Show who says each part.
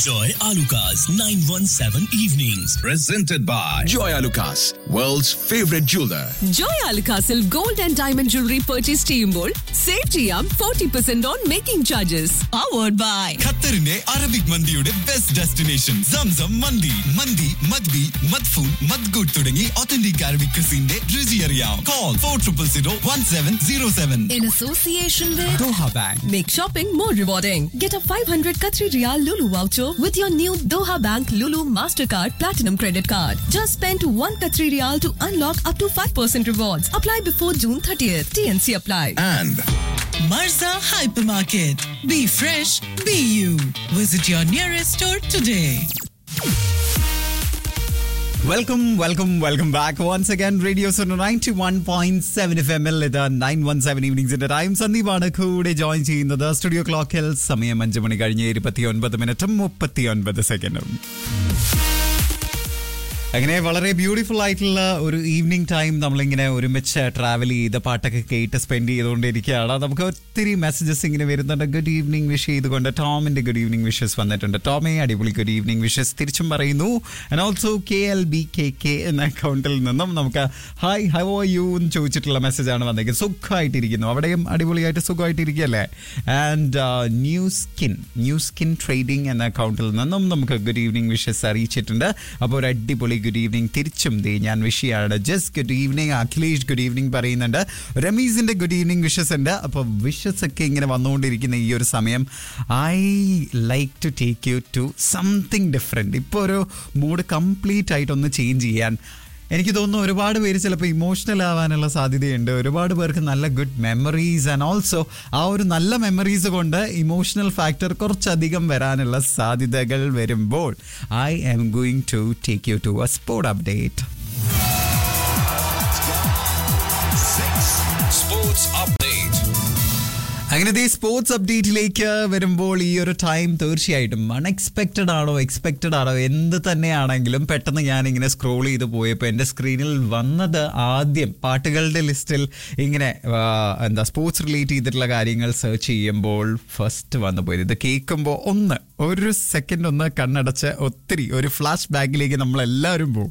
Speaker 1: Enjoy Alucard's 917 evenings.
Speaker 2: Presented by Joy Lucas, world's favorite jeweler.
Speaker 3: ജോയ് അൽക്കാസിൽ gold and diamond jewellery purchase ചെയ്യുമ്പോൾ save ചെയ്യാം forty percent on making charges powered by
Speaker 4: ഖത്തറിന്റെ Arabic മന്തിയുടെ best destination സംസം മന്തി മന്തി മദ്ബി മദ്ഫൂൺ മദ്ഗുഡ് തുടങ്ങി ഒത്തന്റിക് അറബിക് ക്രിസിന്റെ രുചി അറിയാം call four triple zero one seven zero seven
Speaker 3: In association with
Speaker 4: Doha Bank.
Speaker 3: Make shopping more rewarding. Get a 500 Qatari Riyal Lulu voucher with your new Doha Bank Lulu Mastercard Platinum Credit Card. Just spend 1 Qatari Riyal to unlock up to 5% rewards. Apply before June 30th. TNC apply.
Speaker 2: And
Speaker 5: Marza Hypermarket. Be fresh, be you. Visit your nearest store today.
Speaker 6: Welcome welcome welcome back once again radio ninety one point seven F M L ഇത് nine one seven ഈവനിങ്സിന്റെ time സന്ദീപാണ് കൂടെ join ചെയ്യുന്നത് studio ക്ലോക്കിൽ സമയം അഞ്ച് മണി കഴിഞ്ഞ് ഇരുപത്തി ഒൻപത് മിനിറ്റും മുപ്പത്തി ഒൻപത് സെക്കൻഡും അങ്ങനെ വളരെ ബ്യൂട്ടിഫുൾ ആയിട്ടുള്ള ഒരു ഈവനിങ് ടൈം നമ്മളിങ്ങനെ ഒരുമിച്ച് ട്രാവൽ ചെയ്ത് പാട്ടൊക്കെ കേട്ട് സ്പെൻഡ് ചെയ്തുകൊണ്ടിരിക്കുകയാണ് നമുക്ക് ഒത്തിരി മെസ്സേജസ് ഇങ്ങനെ വരുന്നുണ്ട് ഗുഡ് ഈവനിങ് വിഷ് ചെയ്തുകൊണ്ട് ടോമിന്റെ ഗുഡ് ഈവനിങ് വിഷസ് വന്നിട്ടുണ്ട് ടോമേ അടിപൊളി ഗുഡ് ഈവനിങ് വിഷസ് തിരിച്ചും പറയുന്നു and also K L B K K എന്ന അക്കൗണ്ടിൽ നിന്നും നമുക്ക് ഹായ് ഹൗ ആർ യു എന്ന് ചോദിച്ചിട്ടുള്ള മെസ്സേജാണ് വന്നേക്കുന്നത് സുഖമായിട്ടിരിക്കുന്നു അവിടെയും അടിപൊളിയായിട്ട് സുഖമായിട്ടിരിക്കുകയല്ലേ and new skin new skin trading എന്ന അക്കൗണ്ടിൽ നിന്നും നമുക്ക് ഗുഡ് ഈവനിങ് വിഷസ് അറിയിച്ചിട്ടുണ്ട് അപ്പോൾ ഒരു അടിപൊളി ഗുഡ് ഈവനിങ് തിരിച്ചും ദേ ഞാൻ വിഷ് ചെയ്യാണ് just good evening Akhilesh good evening പറയുന്നുണ്ട് രമീസിന്റെ ഗുഡ് ഈവനിങ് വിഷസ് ഉണ്ട് അപ്പോൾ വിഷസ് ഒക്കെ ഇങ്ങനെ വന്നുകൊണ്ടിരിക്കുന്ന ഈ ഒരു സമയം I like to take you to something different ഇപ്പോൾ ഒരു മൂഡ് കംപ്ലീറ്റ് ആയിട്ടൊന്ന് ചേഞ്ച് ചെയ്യാൻ എനിക്ക് തോന്നുന്നു ഒരുപാട് പേര് ചിലപ്പോൾ ഇമോഷണൽ ആവാനുള്ള സാധ്യതയുണ്ട് ഒരുപാട് പേർക്ക് നല്ല ഗുഡ് മെമ്മറീസ് ആൻഡ് ഓൾസോ ആ ഒരു നല്ല മെമ്മറീസ് കൊണ്ട് ഇമോഷണൽ ഫാക്ടർ കുറച്ചധികം വരാനുള്ള സാധ്യതകൾ വരുമ്പോൾ I am going to take you to a sport update
Speaker 2: Sports Update.
Speaker 6: അങ്ങനെ ഈ സ്പോർട്സ് അപ്ഡേറ്റിലേക്ക് വരുമ്പോൾ ഈ ഒരു ടൈം തീർച്ചയായിട്ടും അൺഎക്സ്പെക്റ്റഡ് ആണോ എക്സ്പെക്റ്റഡ് ആണോ എന്ത് തന്നെയാണെങ്കിലും പെട്ടെന്ന് ഞാനിങ്ങനെ സ്ക്രോൾ ചെയ്ത് പോയപ്പോൾ എൻ്റെ സ്ക്രീനിൽ വന്നത് ആദ്യം പാട്ടുകളുടെ ലിസ്റ്റിൽ ഇങ്ങനെ ആ, എന്താ സ്പോർട്സ് റിലേറ്റ് ചെയ്തിട്ടുള്ള കാര്യങ്ങൾ സെർച്ച് ചെയ്യുമ്പോൾ ഫസ്റ്റ് വന്നു പോയത് ഇത് കേൾക്കുമ്പോൾ ഒന്ന് ഒരു സെക്കൻഡ് ഒന്ന് കണ്ണടച്ച് ഒത്തിരി ഒരു ഫ്ലാഷ് ബാക്കിലേക്ക് നമ്മൾ എല്ലാവരും പോകും